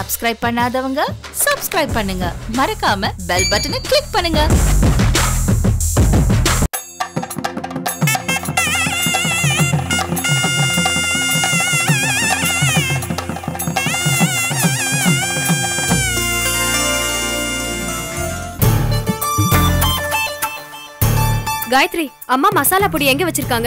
Subscribe பண்ணாதவங்க subscribe பண்ணுங்க மறக்காம பெல் பட்டனை கிளிக் பண்ணுங்க காயத்ரி அம்மா மசாலா பொடி எங்க வச்சிருக்காங்க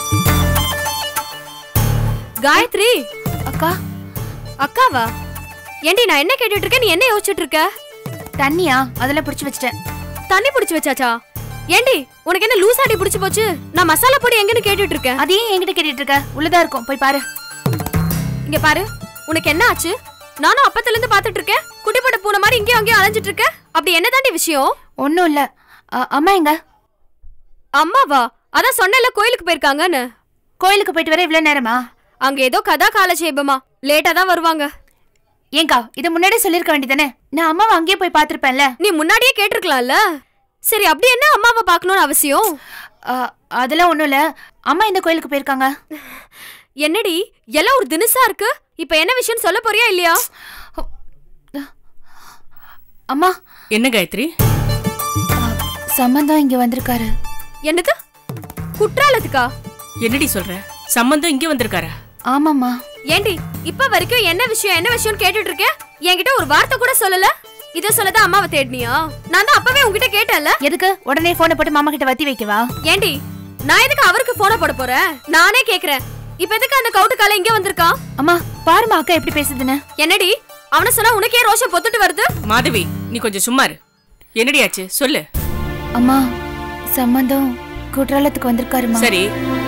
காயத்ரி அக்கா அக்காவா ஏண்டி நான் என்ன கேட்டுட்டு இருக்கேன் நீ என்ன யோசிச்சுட்டு இருக்க தண்ணியா அதெல்லாம் பிடிச்சு வச்சிட்டேன் தண்ணி பிடிச்சு வச்சாச்சா ஏண்டி உனக்கு என்ன லூசாடி பிடிச்சு போச்சு நான் மசாலா பொடி எங்கன்னு கேட்டுட்டு இருக்கேன் அதையும் என்கிட்ட கேட்டுட்டு இருக்க உள்ளதா இருக்கும் போய் பாரு இங்க பாரு உனக்கு என்ன ஆச்சு நானும் அப்பத்துல இருந்து பாத்துட்டு இருக்கேன் குட்டி போட்ட பூனை மாதிரி இங்கேயும் அங்கேயும் அலைஞ்சிட்டு இருக்க அப்படி என்ன தாண்டி விஷயம் ஒன்னும் இல்ல அ, அம்மா எங்க அம்மாவா அதான் சொன்னேன்ல கோயிலுக்கு போயிருக்காங்கன்னு கோயிலுக்கு போயிட்டு வர இவ்வளவு நேரமா அங்க ஏதோ கதா காலட்சேபமா லேட்டா தான் வருவாங்க ஏங்கா இதை முன்னாடியே சொல்லிருக்க வேண்டியதானே நான் அம்மாவை அங்கேயே போய் பாத்திருப்பேன்ல நீ முன்னாடியே கேட்டிருக்கலாம்ல சரி அப்படி என்ன அம்மாவை பார்க்கணும்னு அவசியம் அ, அதெல்லாம் ஒண்ணும் இல்ல அம்மா இந்த கோயிலுக்கு போயிருக்காங்க என்னடி எல்லாம் ஒரு தினுசா இருக்கு இப்ப என்ன விஷயம் சொல்ல போறியா இல்லையா அம்மா என்ன காயத்ரி அ, சம்பந்தம் இங்க வந்திருக்காரு என்னது குற்றாலத்துக்கா என்னடி சொல்ற சம்பந்தம் இங்க வந்திருக்காரா ஆமாம்மா ஏண்டி இப்ப வரைக்கும் என்ன விஷயம் என்ன விஷயம் கேட்டுட்டு இருக்கேன் என்கிட்ட ஒரு வார்த்தை கூட சொல்லல இத சொல்லதான் அம்மாவை தேடினியா நான் தான் அப்பவே உன்கிட்ட கேட்டேன்ல எதுக்கு உடனே போனை போட்டு மாமா கிட்ட வத்தி வைக்கவா ஏண்டி நான் எதுக்கு அவருக்கு போன போட போறேன் நானே கேக்குறேன் இப்ப எதுக்கு அந்த கவுட்டுக்கால இங்க வந்திருக்கான் அம்மா பாருமா அக்கா எப்படி பேசுதுன்னு என்னடி அவன சொன்னா உனக்கே ரோஷம் பொத்துட்டு வருது மாதவி நீ கொஞ்சம் சும்மா இரு என்னடி ஆச்சு சொல்லு அம்மா சம்பந்தம் குற்றாலத்துக்கு வந்திருக்காருமா சரி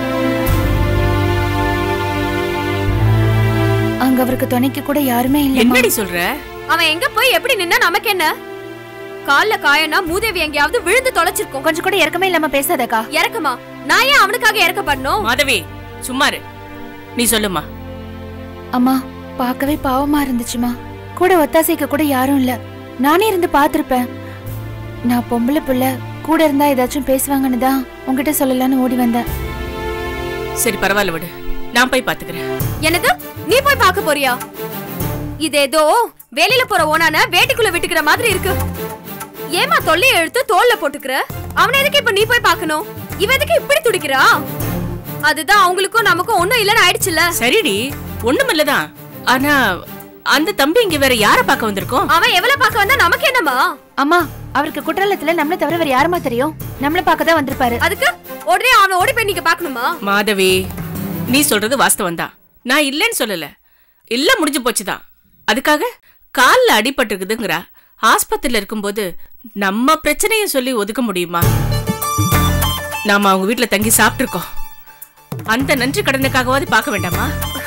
அங்க அவருக்கு துணைக்கு கூட யாருமே இல்ல என்னடி சொல்ற அவன் எங்க போய் எப்படி நின்னா நமக்கு என்ன கால்ல காயனா மூதேவி எங்கேயாவது விழுந்து தொலைச்சிருக்கும் கொஞ்சம் கூட இறக்கமே இல்லாம பேசாதக்கா இறக்கமா நான் ஏன் அவனுக்காக இறக்கப்படணும் மாதவி சும்மா இரு நீ சொல்லுமா அம்மா பார்க்கவே பாவமா இருந்துச்சுமா கூட ஒத்தாசைக்கு கூட யாரும் இல்ல நானே இருந்து பார்த்திருப்பேன் நான் பொம்பளை புள்ள கூட இருந்தா ஏதாச்சும் பேசுவாங்கன்னு தான் உங்ககிட்ட சொல்லலாம்னு ஓடி வந்தேன் சரி பரவாயில்ல விடு நான் போய் பாத்துக்கிறேன் என்னது நீ போய் பார்க்க போறியா இது ஏதோ வேலையில போற ஓனான வேட்டிக்குள்ள விட்டுக்கிற மாதிரி இருக்கு ஏமா தொல்லையை எடுத்து தோல்ல போட்டுக்கிற அவனை எதுக்கு இப்ப நீ போய் பார்க்கணும் இவ எதுக்கு இப்படி துடிக்கிறா அதுதான் அவங்களுக்கும் நமக்கும் ஒண்ணும் இல்லன்னு ஆயிடுச்சுல சரிடி ஒண்ணுமில்லதான் ஆனா அந்த தம்பி இங்க வேற யார பார்க்க வந்திருக்கோம் அவன் எவ்வளவு பார்க்க வந்தா நமக்கு என்னமா அம்மா அவருக்கு குற்றாலத்துல நம்மள தவிர வேற யாருமா தெரியும் நம்மள பார்க்க தான் வந்திருப்பாரு அதுக்கு உடனே அவன் ஓடி போய் நீங்க பாக்கணுமா மாதவி நீ சொல்றது வாஸ்தவம் தான் நான் இல்லைன்னு சொல்லல எல்லாம் முடிஞ்சு போச்சுதான் அதுக்காக கால்ல அடிபட்டிருக்குதுங்கிறா ஆஸ்பத்திரியில இருக்கும்போது நம்ம பிரச்சனைய சொல்லி ஒதுக்க முடியுமா நாம அவங்க வீட்ல தங்கி சாப்பிட்டிருக்கோம் அந்த நன்றி கடனுக்காகவாது பார்க்க வேண்டாமா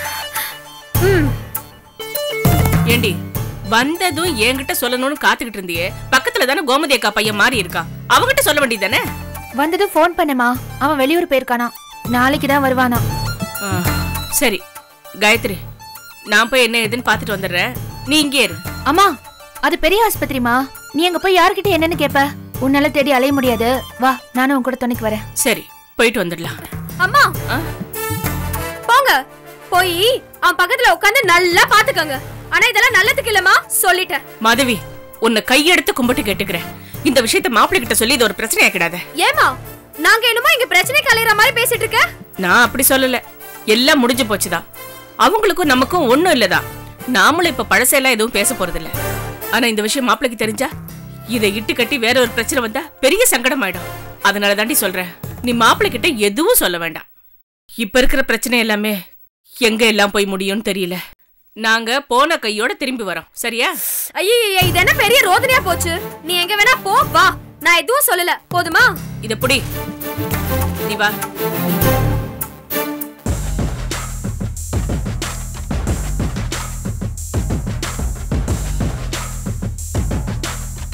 ஏண்டி வந்ததும் என்கிட்ட சொல்லணும்னு காத்துக்கிட்டு இருந்தியே பக்கத்துல தானே கோமதி அக்கா பையன் மாறி இருக்கான் அவகிட்ட சொல்ல வேண்டியதானே வந்ததும் ஃபோன் பண்ணேமா அவன் வெளியூர் போயிருக்கானா நாளைக்கு தான் வருவானா ஆ, சரி காயத்ரி நான் போய் என்ன ஏதுன்னு பார்த்துட்டு வந்துடுறேன் நீ இங்கே இரு அம்மா அது பெரிய ஆஸ்பத்திரிமா நீ அங்க போய் யார்கிட்ட என்னன்னு கேப்ப உன்னால தேடி அலைய முடியாது வா நானும் உன் கூட துணைக்கு வரேன் சரி போயிட்டு வந்துடலாம் அம்மா ஆ? போங்க போய் அவன் பக்கத்துல உட்கார்ந்து நல்லா பாத்துக்கோங்க ஆனா இதெல்லாம் நல்லதுக்கு இல்லம்மா சொல்லிட்டேன் மாதவி உன்னை கையெடுத்து கும்பிட்டு கேட்டுக்கிறேன் இந்த விஷயத்த மாப்பிள்ளை கிட்ட சொல்லி இது ஒரு பிரச்சனையாக்கிடாத ஏமா நாங்க என்னமோ இங்க பிரச்சனை கலையிற மாதிரி பேசிட்டு இருக்க நான் அப்படி சொல்லல எல்லாம் முடிஞ்சு போச்சுதான் அவங்களுக்கும் நமக்கும் ஒண்ணும் இல்லதான் நாமளும் இப்ப பழசெல்லாம் எதுவும் பேச போறதில்ல ஆனா இந்த விஷயம் மாப்பிள்ளைக்கு தெரிஞ்சா இதை இட்டு கட்டி வேற ஒரு பிரச்சனை வந்தா பெரிய சங்கடம் ஆயிடும் அதனால தாண்டி சொல்றேன் நீ மாப்பிள்ளை கிட்ட எதுவும் சொல்ல வேண்டாம் இப்ப இருக்கிற பிரச்சனை எல்லாமே எங்க எல்லாம் போய் முடியும்னு தெரியல நாங்க போன கையோட திரும்பி வரோம் சரியா ஐயோ இது என்ன பெரிய ரோதனையா போச்சு நீ எங்க வேணா போ வா நான் எதுவும் சொல்லல போதுமா இத புடி நீ வா